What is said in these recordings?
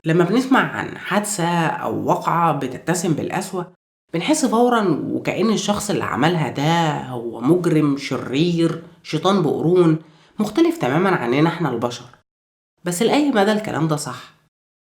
لما بنسمع عن حادثة أو وقعة بتتسم بالقسوة بنحس فورا وكأن الشخص اللي عملها ده هو مجرم شرير شيطان بقرون مختلف تماما عننا احنا البشر بس لأي مدى الكلام ده صح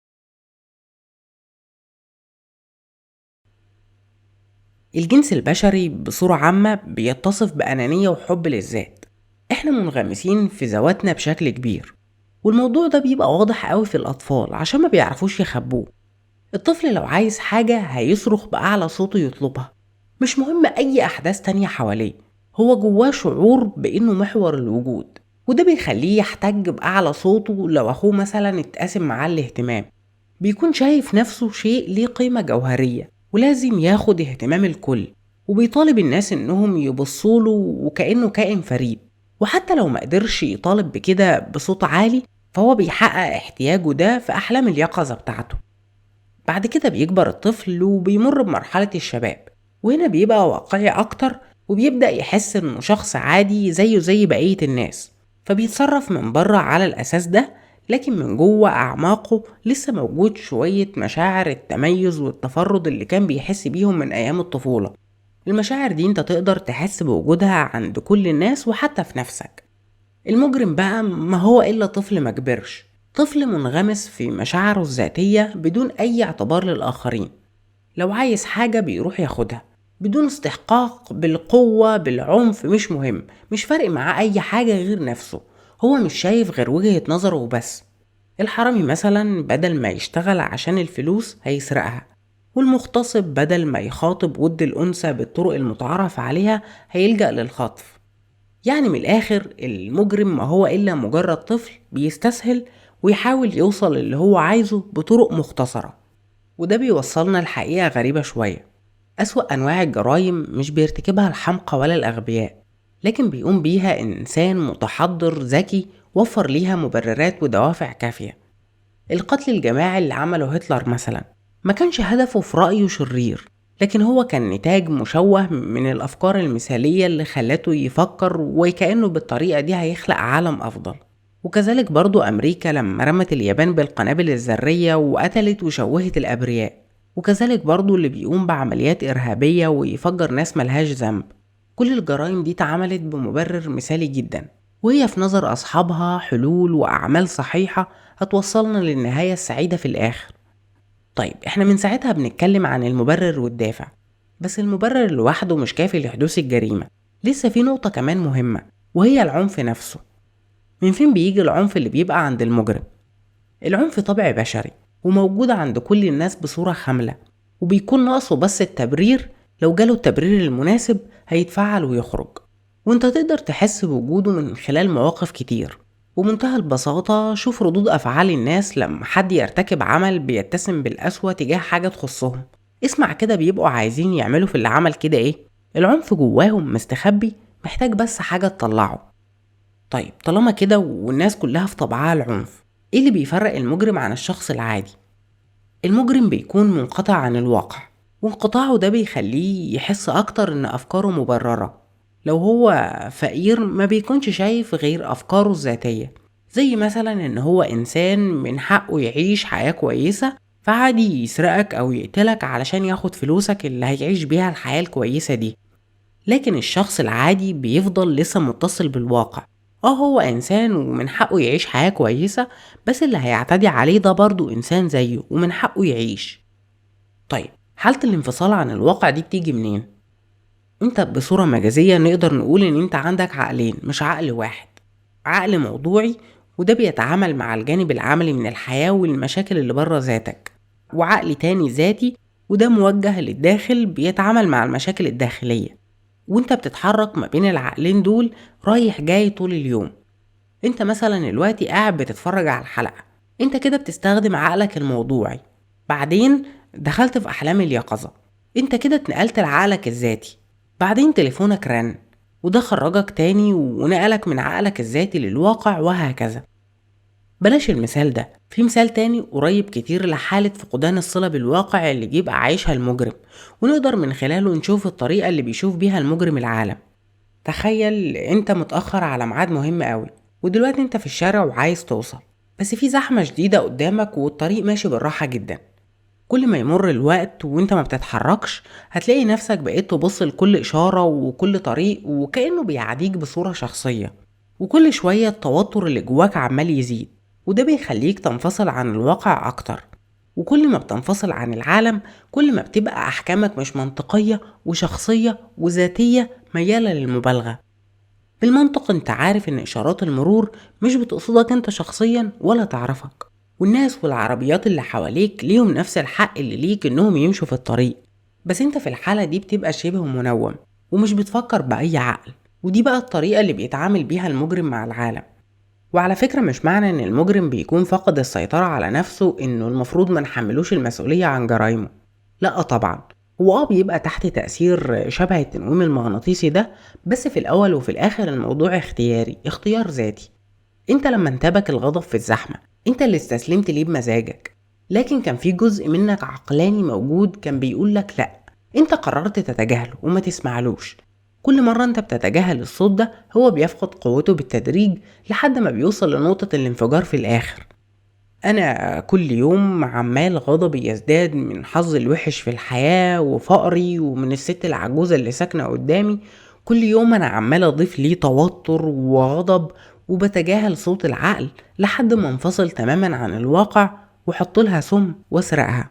الجنس البشري بصورة عامة بيتصف بأنانية وحب للذات احنا منغمسين في ذواتنا بشكل كبير والموضوع ده بيبقى واضح قوي في الأطفال عشان ما بيعرفوش يخبوه الطفل لو عايز حاجة هيصرخ بأعلى صوته يطلبها مش مهم أي أحداث تانية حواليه هو جواه شعور بإنه محور الوجود وده بيخليه يحتج بأعلى صوته لو أخوه مثلا اتقاسم معاه الاهتمام بيكون شايف نفسه شيء ليه قيمة جوهرية ولازم ياخد اهتمام الكل وبيطالب الناس انهم يبصوله وكأنه كائن فريد وحتى لو مقدرش يطالب بكده بصوت عالي فهو بيحقق احتياجه ده في أحلام اليقظة بتاعته بعد كده بيكبر الطفل وبيمر بمرحلة الشباب وهنا بيبقى واقعي أكتر وبيبدأ يحس إنه شخص عادي زيه زي بقية الناس فبيتصرف من بره على الأساس ده لكن من جوه أعماقه لسه موجود شوية مشاعر التميز والتفرد اللي كان بيحس بيهم من أيام الطفولة المشاعر دي انت تقدر تحس بوجودها عند كل الناس وحتى في نفسك المجرم بقى ما هو إلا طفل مكبرش طفل منغمس في مشاعره الذاتية بدون أي اعتبار للآخرين لو عايز حاجة بيروح ياخدها بدون استحقاق بالقوة بالعنف مش مهم مش فارق معاه أي حاجة غير نفسه هو مش شايف غير وجهة نظره وبس الحرامي مثلا بدل ما يشتغل عشان الفلوس هيسرقها والمغتصب بدل ما يخاطب ود الأنثى بالطرق المتعارف عليها هيلجأ للخطف يعني من الآخر المجرم ما هو إلا مجرد طفل بيستسهل ويحاول يوصل اللي هو عايزه بطرق مختصرة وده بيوصلنا لحقيقة غريبة شوية أسوأ أنواع الجرائم مش بيرتكبها الحمقى ولا الأغبياء لكن بيقوم بيها إنسان متحضر ذكي وفر ليها مبررات ودوافع كافية القتل الجماعي اللي عمله هتلر مثلا ما كانش هدفه في رأيه شرير لكن هو كان نتاج مشوه من الأفكار المثالية اللي خلته يفكر وكأنه بالطريقة دي هيخلق عالم أفضل وكذلك برضو أمريكا لما رمت اليابان بالقنابل الذرية وقتلت وشوهت الأبرياء وكذلك برضو اللي بيقوم بعمليات إرهابية ويفجر ناس ملهاش ذنب كل الجرائم دي اتعملت بمبرر مثالي جدا وهي في نظر أصحابها حلول وأعمال صحيحة هتوصلنا للنهاية السعيدة في الآخر طيب احنا من ساعتها بنتكلم عن المبرر والدافع بس المبرر لوحده مش كافي لحدوث الجريمة لسه في نقطة كمان مهمة وهي العنف نفسه من فين بيجي العنف اللي بيبقى عند المجرم العنف طبع بشري وموجود عند كل الناس بصورة خاملة وبيكون ناقصه بس التبرير لو جاله التبرير المناسب هيتفعل ويخرج وانت تقدر تحس بوجوده من خلال مواقف كتير ومنتهى البساطة شوف ردود أفعال الناس لما حد يرتكب عمل بيتسم بالقسوة تجاه حاجة تخصهم اسمع كده بيبقوا عايزين يعملوا في اللي عمل كده ايه العنف جواهم مستخبي محتاج بس حاجة تطلعه طيب طالما كده والناس كلها في طبعها العنف ايه اللي بيفرق المجرم عن الشخص العادي المجرم بيكون منقطع عن الواقع وانقطاعه ده بيخليه يحس اكتر ان افكاره مبررة لو هو فقير ما بيكونش شايف غير افكاره الذاتية زي مثلا ان هو انسان من حقه يعيش حياة كويسة فعادي يسرقك او يقتلك علشان ياخد فلوسك اللي هيعيش بيها الحياة الكويسة دي لكن الشخص العادي بيفضل لسه متصل بالواقع اه هو انسان ومن حقه يعيش حياة كويسة بس اللي هيعتدي عليه ده برضه انسان زيه ومن حقه يعيش طيب حالة الانفصال عن الواقع دي بتيجي منين؟ انت بصورة مجازية نقدر نقول ان انت عندك عقلين مش عقل واحد عقل موضوعي وده بيتعامل مع الجانب العملي من الحياة والمشاكل اللي بره ذاتك وعقل تاني ذاتي وده موجه للداخل بيتعامل مع المشاكل الداخلية وانت بتتحرك ما بين العقلين دول رايح جاي طول اليوم انت مثلا دلوقتي قاعد بتتفرج على الحلقة انت كده بتستخدم عقلك الموضوعي بعدين دخلت في احلام اليقظة انت كده اتنقلت لعقلك الذاتي بعدين تليفونك رن وده خرجك تاني ونقلك من عقلك الذاتي للواقع وهكذا بلاش المثال ده في مثال تاني قريب كتير لحالة فقدان الصلة بالواقع اللي بيبقى عايشها المجرم ونقدر من خلاله نشوف الطريقة اللي بيشوف بيها المجرم العالم تخيل انت متأخر على ميعاد مهم قوي ودلوقتي انت في الشارع وعايز توصل بس في زحمة شديدة قدامك والطريق ماشي بالراحة جدا كل ما يمر الوقت وانت ما بتتحركش هتلاقي نفسك بقيت تبص لكل إشارة وكل طريق وكأنه بيعاديك بصورة شخصية وكل شوية التوتر اللي جواك عمال يزيد وده بيخليك تنفصل عن الواقع أكتر وكل ما بتنفصل عن العالم كل ما بتبقى أحكامك مش منطقية وشخصية وذاتية ميالة للمبالغة بالمنطق انت عارف ان اشارات المرور مش بتقصدك انت شخصيا ولا تعرفك والناس والعربيات اللي حواليك ليهم نفس الحق اللي ليك انهم يمشوا في الطريق بس انت في الحالة دي بتبقى شبه منوم ومش بتفكر بأي عقل ودي بقى الطريقة اللي بيتعامل بيها المجرم مع العالم وعلى فكرة مش معنى ان المجرم بيكون فقد السيطرة على نفسه انه المفروض ما نحملوش المسؤولية عن جرايمه لا طبعا هو اه بيبقى تحت تأثير شبه التنويم المغناطيسي ده بس في الأول وفي الآخر الموضوع اختياري اختيار ذاتي انت لما انتابك الغضب في الزحمة انت اللي استسلمت ليه بمزاجك لكن كان في جزء منك عقلاني موجود كان بيقول لك لا انت قررت تتجاهله وما تسمعلوش كل مرة انت بتتجاهل الصوت ده هو بيفقد قوته بالتدريج لحد ما بيوصل لنقطة الانفجار في الآخر أنا كل يوم عمال غضبي يزداد من حظي الوحش في الحياة وفقري ومن الست العجوزة اللي ساكنة قدامي كل يوم أنا عمال أضيف ليه توتر وغضب وبتجاهل صوت العقل لحد ما انفصل تماما عن الواقع وحط لها سم واسرقها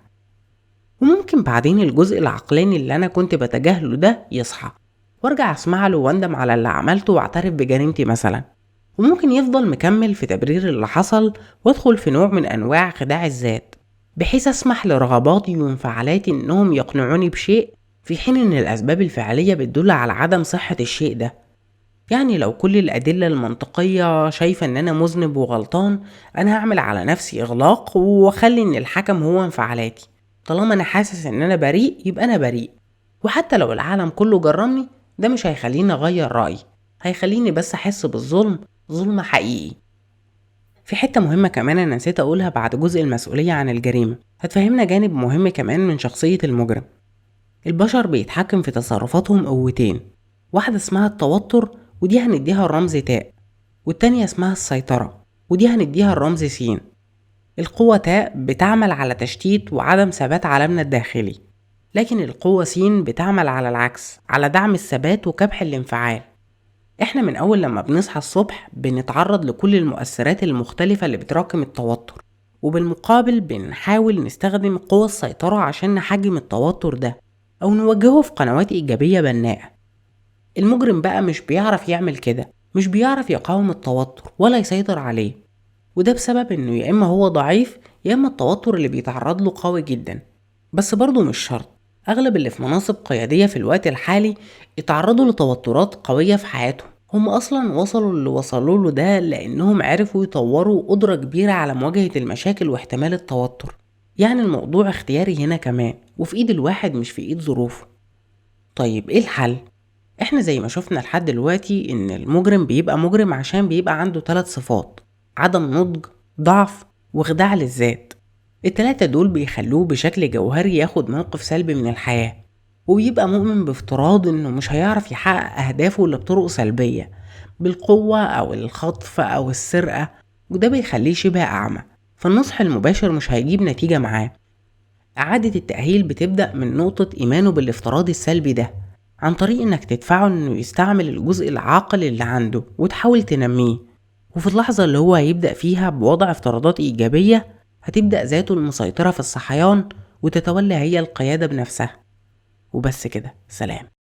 وممكن بعدين الجزء العقلاني اللي أنا كنت بتجاهله ده يصحى وارجع اسمع له واندم على اللي عملته واعترف بجريمتي مثلا وممكن يفضل مكمل في تبرير اللي حصل وادخل في نوع من انواع خداع الذات بحيث اسمح لرغباتي وانفعالاتي انهم يقنعوني بشيء في حين ان الاسباب الفعلية بتدل على عدم صحة الشيء ده يعني لو كل الأدلة المنطقية شايفة إن أنا مذنب وغلطان أنا هعمل على نفسي إغلاق وأخلي إن الحكم هو انفعالاتي طالما أنا حاسس إن أنا بريء يبقى أنا بريء وحتى لو العالم كله جرمني ده مش هيخليني أغير رأيي هيخليني بس أحس بالظلم ظلم حقيقي في حتة مهمة كمان أنا نسيت أقولها بعد جزء المسؤولية عن الجريمة هتفهمنا جانب مهم كمان من شخصية المجرم البشر بيتحكم في تصرفاتهم قوتين واحدة اسمها التوتر ودي هنديها الرمز تاء والتانية اسمها السيطرة ودي هنديها الرمز سين القوة تاء بتعمل على تشتيت وعدم ثبات عالمنا الداخلي لكن القوة س بتعمل على العكس على دعم الثبات وكبح الانفعال احنا من اول لما بنصحى الصبح بنتعرض لكل المؤثرات المختلفة اللي بتراكم التوتر وبالمقابل بنحاول نستخدم قوى السيطرة عشان نحجم التوتر ده او نوجهه في قنوات ايجابية بناءة المجرم بقى مش بيعرف يعمل كده مش بيعرف يقاوم التوتر ولا يسيطر عليه وده بسبب انه يا اما هو ضعيف يا اما التوتر اللي بيتعرض له قوي جدا بس برضه مش شرط أغلب اللي في مناصب قيادية في الوقت الحالي اتعرضوا لتوترات قوية في حياتهم هم أصلا وصلوا اللي وصلوا له ده لأنهم عرفوا يطوروا قدرة كبيرة على مواجهة المشاكل واحتمال التوتر يعني الموضوع اختياري هنا كمان وفي إيد الواحد مش في إيد ظروفه طيب إيه الحل؟ إحنا زي ما شفنا لحد دلوقتي إن المجرم بيبقى مجرم عشان بيبقى عنده ثلاث صفات عدم نضج ضعف وخداع للذات التلاتة دول بيخلوه بشكل جوهري ياخد موقف سلبي من الحياة وبيبقى مؤمن بافتراض انه مش هيعرف يحقق اهدافه الا بطرق سلبية بالقوة او الخطف او السرقة وده بيخليه شبه اعمى فالنصح المباشر مش هيجيب نتيجة معاه إعادة التأهيل بتبدأ من نقطة إيمانه بالافتراض السلبي ده عن طريق إنك تدفعه إنه يستعمل الجزء العاقل اللي عنده وتحاول تنميه وفي اللحظة اللي هو هيبدأ فيها بوضع افتراضات إيجابية هتبدأ ذاته المسيطرة في الصحيان وتتولى هي القيادة بنفسها وبس كده سلام